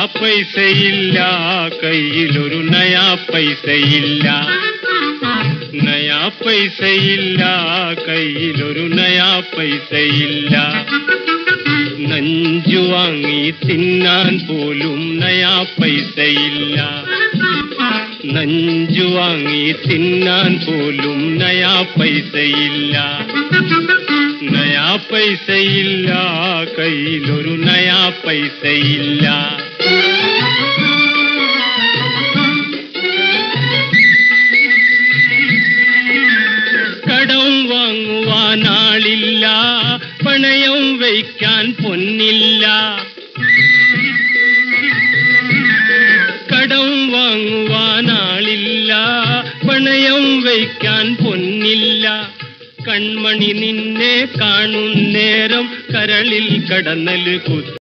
പൈസയില്ല കയ്യിലൊരു നയാ പൈസയില്ല നയാ പൈസയില്ല കയ്യിലൊരു നയാ പൈസയില്ല നഞ്ചു വാങ്ങി തിന്നാൻ പോലും നയാ പൈസയില്ല നഞ്ചു വാങ്ങി തിന്നാൻ പോലും നയാ പൈസയില്ല നയാ പൈസയില്ല കയ്യിലൊരു നയാ പൈസയില്ല കടം വാങ്ങുവാൻ ആളില്ല പണയം വയ്ക്കാൻ പൊന്നില്ല കടം വാങ്ങുവാൻ ആളില്ല പണയം വയ്ക്കാൻ പൊന്നില്ല കൺമണി നിന്നെ കാണുന്നേരം കരളിൽ കടന്നല് കുത്തി